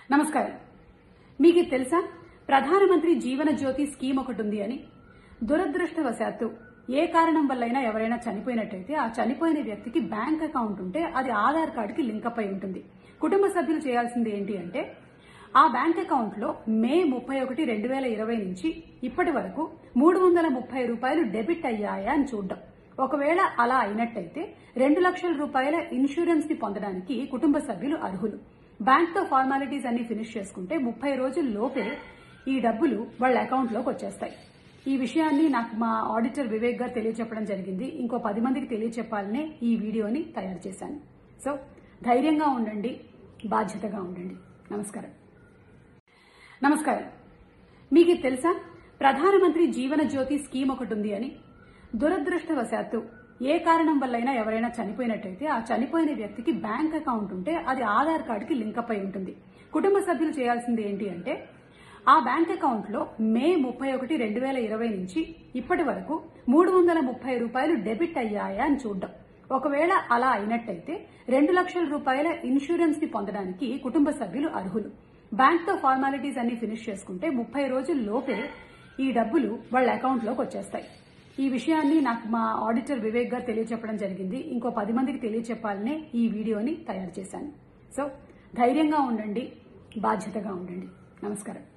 నమస్కారం మీకు ఇది తెలుసా ప్రధానమంత్రి జీవన జ్యోతి స్కీమ్ ఒకటి ఉంది అని దురదృష్టవశాత్తు ఏ కారణం వల్లైనా ఎవరైనా చనిపోయినట్టయితే ఆ చనిపోయిన వ్యక్తికి బ్యాంక్ అకౌంట్ ఉంటే అది ఆధార్ కార్డుకి లింక్ అయి ఉంటుంది కుటుంబ సభ్యులు చేయాల్సింది ఏంటి అంటే ఆ బ్యాంక్ అకౌంట్ లో మే ముప్పై ఒకటి రెండు వేల ఇరవై నుంచి ఇప్పటి వరకు మూడు వందల ముప్పై రూపాయలు డెబిట్ అయ్యాయా అని చూడడం ఒకవేళ అలా అయినట్టయితే రెండు లక్షల రూపాయల ఇన్సూరెన్స్ ని పొందడానికి కుటుంబ సభ్యులు అర్హులు బ్యాంక్ తో ఫార్మాలిటీస్ అన్ని ఫినిష్ చేసుకుంటే ముప్పై రోజుల లోపే ఈ డబ్బులు వాళ్ళ అకౌంట్ లోకి వచ్చేస్తాయి ఈ విషయాన్ని నాకు మా ఆడిటర్ వివేక్ గారు తెలియచెప్పడం జరిగింది ఇంకో పది మందికి తెలియచెప్పాలనే ఈ వీడియోని తయారు చేశాను సో ధైర్యంగా ఉండండి బాధ్యతగా ఉండండి నమస్కారం నమస్కారం మీకు ఇది తెలుసా ప్రధానమంత్రి జీవన జ్యోతి స్కీమ్ ఒకటి ఉంది అని దురదృష్టవశాత్తు ఏ కారణం వల్లైనా ఎవరైనా చనిపోయినట్టయితే ఆ చనిపోయిన వ్యక్తికి బ్యాంక్ అకౌంట్ ఉంటే అది ఆధార్ కార్డుకి లింక్ అయి ఉంటుంది కుటుంబ సభ్యులు చేయాల్సింది ఏంటి అంటే ఆ బ్యాంక్ అకౌంట్ లో మే ముప్పై ఒకటి రెండు వేల ఇరవై నుంచి ఇప్పటి వరకు మూడు వందల ముప్పై రూపాయలు డెబిట్ అయ్యాయా అని చూడడం ఒకవేళ అలా అయినట్టయితే రెండు లక్షల రూపాయల ఇన్సూరెన్స్ ని పొందడానికి కుటుంబ సభ్యులు అర్హులు బ్యాంక్ తో ఫార్మాలిటీస్ అన్ని ఫినిష్ చేసుకుంటే ముప్పై రోజుల లోపే ఈ డబ్బులు వాళ్ళ అకౌంట్ లోకి వచ్చేస్తాయి ఈ విషయాన్ని నాకు మా ఆడిటర్ వివేక్ గారు తెలియచెప్పడం జరిగింది ఇంకో పది మందికి తెలియచెప్పాలనే ఈ వీడియోని తయారు చేశాను సో ధైర్యంగా ఉండండి బాధ్యతగా ఉండండి నమస్కారం